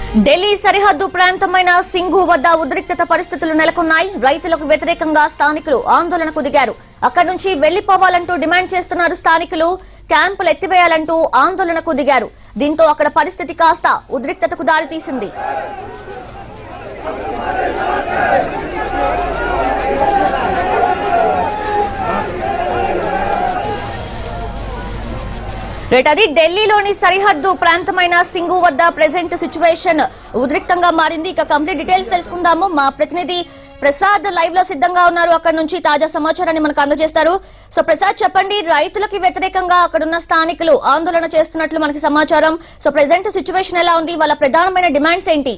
ఢిల్లీ సరిహద్దు ప్రాంతమైన సింగు వద్ద ఉద్రిక్తత పరిస్థితులు నెలకొన్నాయి రైతులకు వ్యతిరేకంగా స్థానికులు ఆందోళనకు దిగారు అక్కడి నుంచి వెళ్లిపోవాలంటూ డిమాండ్ చేస్తున్నారు స్థానికులు క్యాంపులు ఎత్తివేయాలంటూ ఆందోళనకు దిగారు దీంతో అక్కడ పరిస్థితి కాస్త ఉద్రిక్తతకు దారితీసింది రైట్ అది ఢిల్లీలోని సరిహద్దు ప్రాంతమైన సింగు వద్ద ప్రెసెంట్ సిచ్యువేషన్ ఉద్రిక్తంగా మారింది ఇక కంప్లీట్ డీటెయిల్స్ తెలుసుకుందాము మా ప్రతినిధి ప్రసాద్ లైవ్ లో సిద్ధంగా ఉన్నారు అక్కడ నుంచి తాజా సమాచారాన్ని మనకు అందజేస్తారు సో ప్రసాద్ చెప్పండి రైతులకి వ్యతిరేకంగా అక్కడున్న స్థానికులు ఆందోళన చేస్తున్నట్లు మనకి సమాచారం సో ప్రెసెంట్ సిచ్యువేషన్ ఎలా ఉంది వాళ్ళ ప్రధానమైన డిమాండ్స్ ఏంటి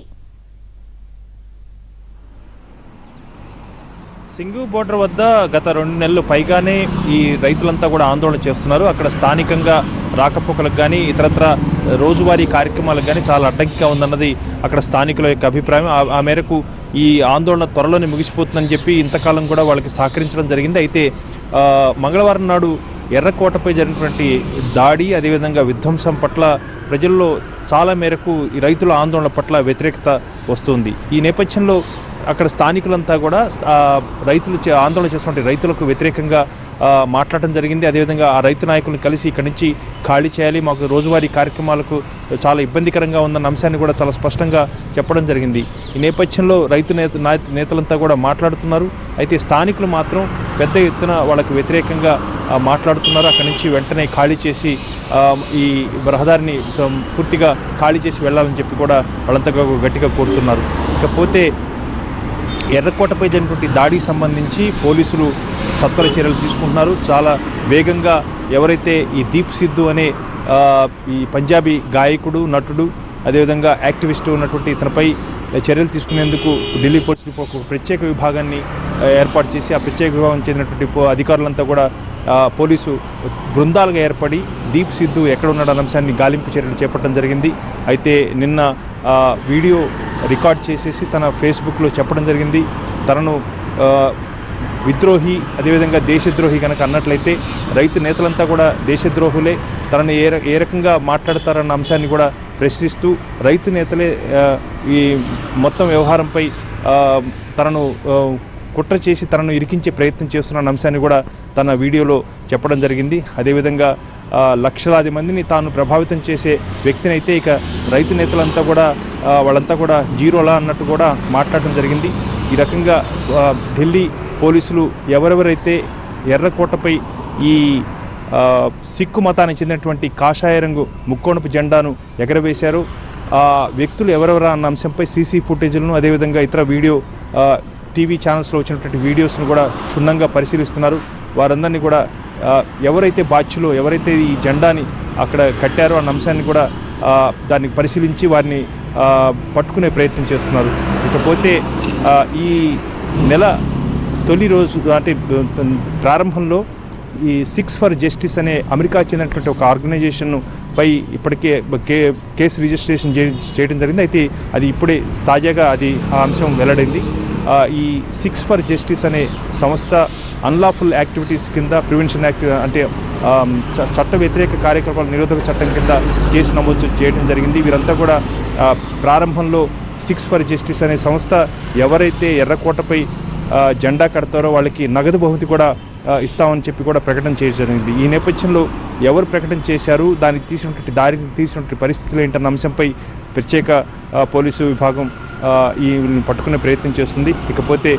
సింగు బోర్డర్ వద్ద గత రెండు నెలలు పైగానే ఈ రైతులంతా కూడా ఆందోళన చేస్తున్నారు అక్కడ స్థానికంగా రాకపోకలకు కానీ ఇతరత్ర రోజువారీ కార్యక్రమాలకు కానీ చాలా అడ్డంకిగా ఉందన్నది అక్కడ స్థానికుల యొక్క అభిప్రాయం ఆ- ఆ మేరకు ఈ ఆందోళన త్వరలోనే ముగిసిపోతుందని చెప్పి ఇంతకాలం కూడా వాళ్ళకి సహకరించడం జరిగింది అయితే ఆ, మంగళవారం నాడు ఎర్రకోటపై జరిగినటువంటి దాడి అదేవిధంగా విధ్వంసం పట్ల ప్రజల్లో చాలా మేరకు ఈ రైతుల ఆందోళన పట్ల వ్యతిరేకత వస్తుంది ఈ నేపథ్యంలో అక్కడ స్థానికులంతా కూడా ఆ, రైతులు చే- ఆందోళన చేస్తున్న రైతులకు వ్యతిరేకంగా ఆ, మాట్లాడటం జరిగింది అదేవిధంగా ఆ రైతు నాయకులను కలిసి ఇక్కడి నుంచి ఖాళీ చేయాలి మాకు రోజువారీ కార్యక్రమాలకు చాలా ఇబ్బందికరంగా ఉందన్న అంశాన్ని కూడా చాలా స్పష్టంగా చెప్పడం జరిగింది ఈ నేపథ్యంలో రైతు నేత నాయ- నేతలంతా కూడా మాట్లాడుతున్నారు అయితే స్థానికులు మాత్రం పెద్ద ఎత్తున వాళ్ళకు వ్యతిరేకంగా ఆ, మాట్లాడుతున్నారు అక్కడి నుంచి వెంటనే ఖాళీ చేసి ఆ, ఈ రహదారిని సం- పూర్తిగా ఖాళీ చేసి వెళ్ళాలని చెప్పి కూడా వాళ్ళంతా గట్టిగా కోరుతున్నారు ఇకపోతే ఎర్రకోటపై జరిగినటువంటి దాడికి సంబంధించి పోలీసులు సత్వర చర్యలు తీసుకుంటున్నారు చాలా వేగంగా ఎవరైతే ఈ దీప్ సిద్ధు అనే ఆ, ఈ పంజాబీ గాయకుడు నటుడు అదేవిధంగా యాక్టివిస్ట్ ఉన్నటువంటి ఇతనిపై చర్యలు తీసుకునేందుకు ఢిల్లీ పోలీసులు ఒక ప్రత్యేక విభాగాన్ని ఆ, ఏర్పాటు చేసి ఆ ప్రత్యేక విభాగం చెందినటువంటి పో- అధికారులంతా కూడా ఆ, పోలీసు బృందాలుగా ఏర్పడి దీప్ సిద్ధు ఎక్కడ ఉన్నాడన్న అంశాన్ని గాలింపు చర్యలు చేపట్టడం జరిగింది అయితే నిన్న ఆ, వీడియో రికార్డ్ చేసేసి తన ఫేస్బుక్లో చెప్పడం జరిగింది తనను ఆ, విద్రోహి అదేవిధంగా దేశద్రోహి కనుక అన్నట్లయితే రైతు నేతలంతా కూడా దేశద్రోహులే తనని ఏ ర- ఏ రకంగా మాట్లాడతారన్న అంశాన్ని కూడా ప్రశ్నిస్తూ రైతు నేతలే ఆ, ఈ మొత్తం వ్యవహారంపై ఆ, తనను ఆ, కుట్ర చేసి తనను ఇరికించే ప్రయత్నం చేస్తున్న అంశాన్ని కూడా తన వీడియోలో చెప్పడం జరిగింది అదేవిధంగా ఆ, లక్షలాది మందిని తాను ప్రభావితం చేసే వ్యక్తిని అయితే ఇక రైతు నేతలంతా కూడా ఆ, వాళ్ళంతా కూడా జీరోలా అన్నట్టు కూడా మాట్లాడడం జరిగింది ఈ రకంగా ఆ, ఢిల్లీ పోలీసులు ఎవరెవరైతే ఎర్రకోటపై ఈ ఆ, సిక్కు మతానికి చెందినటువంటి కాషాయ రంగు ముక్కోణపు జెండాను ఎగరవేశారు ఆ వ్యక్తులు ఎవరెవరా అన్న అంశంపై సీసీ ఫుటేజ్లను అదేవిధంగా ఇతర వీడియో ఆ, టీవీ ఛానల్స్లో వచ్చినటువంటి వీడియోస్ను కూడా క్షుణ్ణంగా పరిశీలిస్తున్నారు వారందరినీ కూడా ఆ, ఎవరైతే బాధ్యులో ఎవరైతే ఈ జెండాని అక్కడ కట్టారో అన్న అంశాన్ని కూడా ఆ, దాన్ని పరిశీలించి వారిని ఆ, పట్టుకునే ప్రయత్నం చేస్తున్నారు ఇకపోతే ఆ, ఈ నెల తొలి రోజు అంటే ప్రారంభంలో ఈ సిక్స్ ఫర్ జస్టిస్ అనే అమెరికా చెందినటువంటి ఒక ఆర్గనైజేషన్ పై ఇప్పటికే కే కేసు రిజిస్ట్రేషన్ చే- చేయడం జరిగింది అయితే అది ఇప్పుడే తాజాగా అది ఆ అంశం వెల్లడైంది ఆ, ఈ సిక్స్ ఫర్ జస్టిస్ అనే సంస్థ అన్లాఫుల్ యాక్టివిటీస్ కింద ప్రివెన్షన్ యాక్ట్ అంటే ఆ, చ- చట్ట వ్యతిరేక కార్యక్రమాల నిరోధక చట్టం కింద కేసు నమోదు చేయడం జరిగింది వీరంతా కూడా ఆ, ప్రారంభంలో సిక్స్ ఫర్ జస్టిస్ అనే సంస్థ ఎవరైతే ఎర్రకోటపై ఆ, జెండా కడతారో వాళ్ళకి నగదు బహుమతి కూడా ఆ, ఇస్తామని చెప్పి కూడా ప్రకటన చేయడం జరిగింది ఈ నేపథ్యంలో ఎవరు ప్రకటన చేశారు దానికి తీసినటువంటి దారికి తీసినటువంటి పరిస్థితులు ఏంటన్న అంశంపై ప్రత్యేక ఆ, పోలీసు విభాగం ఆ, ఈ వీళ్ళని పట్టుకునే ప్రయత్నం చేస్తుంది ఇకపోతే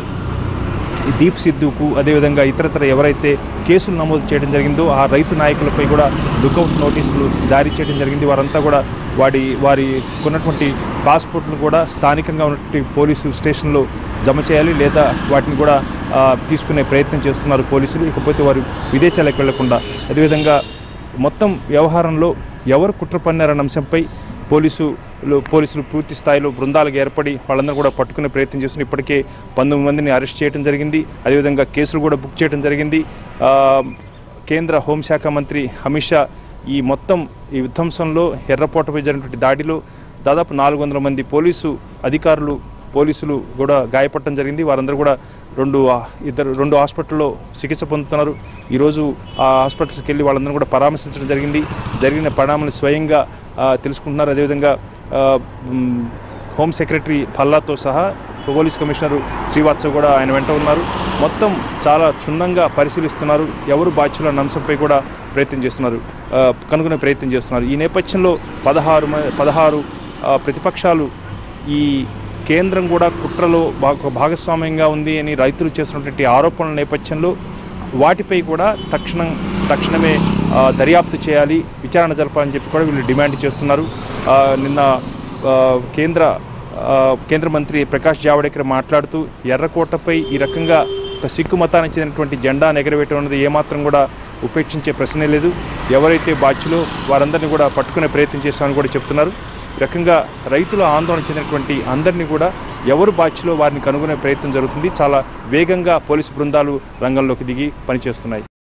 ఈ దీప్ సిద్ధుకు అదేవిధంగా ఇతరతర ఎవరైతే కేసులు నమోదు చేయడం జరిగిందో ఆ రైతు నాయకులపై కూడా లుకౌట్ నోటీసులు జారీ చేయడం జరిగింది వారంతా కూడా వాడి వారి కొన్నటువంటి పాస్పోర్ట్ను కూడా స్థానికంగా ఉన్నటువంటి పోలీసు స్టేషన్లో జమ చేయాలి లేదా వాటిని కూడా ఆ, తీసుకునే ప్రయత్నం చేస్తున్నారు పోలీసులు ఇకపోతే వారు విదేశాలకు వెళ్లకుండా అదేవిధంగా మొత్తం వ్యవహారంలో ఎవరు కుట్ర పన్నారన్న అంశంపై పోలీసులు పోలీసులు పూర్తి స్థాయిలో బృందాలకు ఏర్పడి వాళ్ళందరూ కూడా పట్టుకునే ప్రయత్నం చేస్తున్నారు ఇప్పటికే పంతొమ్మిది మందిని అరెస్ట్ చేయడం జరిగింది అదేవిధంగా కేసులు కూడా బుక్ చేయడం జరిగింది ఆ, కేంద్ర హోంశాఖ మంత్రి అమిత్ షా ఈ మొత్తం ఈ విధ్వంసంలో ఎర్రపోటపై జరిగినటువంటి దాడిలో దాదాపు నాలుగు వందల మంది పోలీసు అధికారులు పోలీసులు కూడా గాయపడటం జరిగింది వారందరూ కూడా రెండు ఆ, ఇద్దరు రెండు హాస్పిటల్లో చికిత్స పొందుతున్నారు ఈరోజు ఆ హాస్పిటల్స్కి వెళ్ళి వాళ్ళందరూ కూడా పరామర్శించడం జరిగింది జరిగిన పరిణామాలు స్వయంగా ఆ, తెలుసుకుంటున్నారు అదేవిధంగా ఆ, మ్, హోమ్ సెక్రటరీ భల్లాతో సహా పోలీస్ కమిషనర్ శ్రీవాత్సవ్ కూడా ఆయన వెంట ఉన్నారు మొత్తం చాలా క్షుణ్ణంగా పరిశీలిస్తున్నారు ఎవరు బాధ్యులు అన్న అంశంపై కూడా ప్రయత్నం చేస్తున్నారు ఆ, కనుగొనే ప్రయత్నం చేస్తున్నారు ఈ నేపథ్యంలో పదహారు మ- పదహారు ఆ, ప్రతిపక్షాలు ఈ కేంద్రం కూడా కుట్రలో భాగ భాగస్వామ్యంగా ఉంది అని రైతులు చేస్తున్నటువంటి ఆరోపణల నేపథ్యంలో వాటిపై కూడా తక్షణం తక్షణమే ఆ, దర్యాప్తు చేయాలి విచారణ జరపాలని చెప్పి కూడా వీళ్ళు డిమాండ్ చేస్తున్నారు ఆ, నిన్న ఆ, కేంద్ర ఆ, కేంద్ర మంత్రి ప్రకాష్ జావడేకర్ మాట్లాడుతూ ఎర్రకోటపై ఈ రకంగా ఒక సిక్కు మతానికి చెందినటువంటి జెండా ఎగరవేయటం అనేది ఏమాత్రం కూడా ఉపేక్షించే ప్రశ్నే లేదు ఎవరైతే బాధ్యులో వారందరినీ కూడా పట్టుకునే ప్రయత్నం చేస్తామని కూడా చెప్తున్నారు ఈ రకంగా రైతుల ఆందోళన చెందినటువంటి అందరినీ కూడా ఎవరు బాధ్యులో వారిని కనుగొనే ప్రయత్నం జరుగుతుంది చాలా వేగంగా పోలీసు బృందాలు రంగంలోకి దిగి పనిచేస్తున్నాయి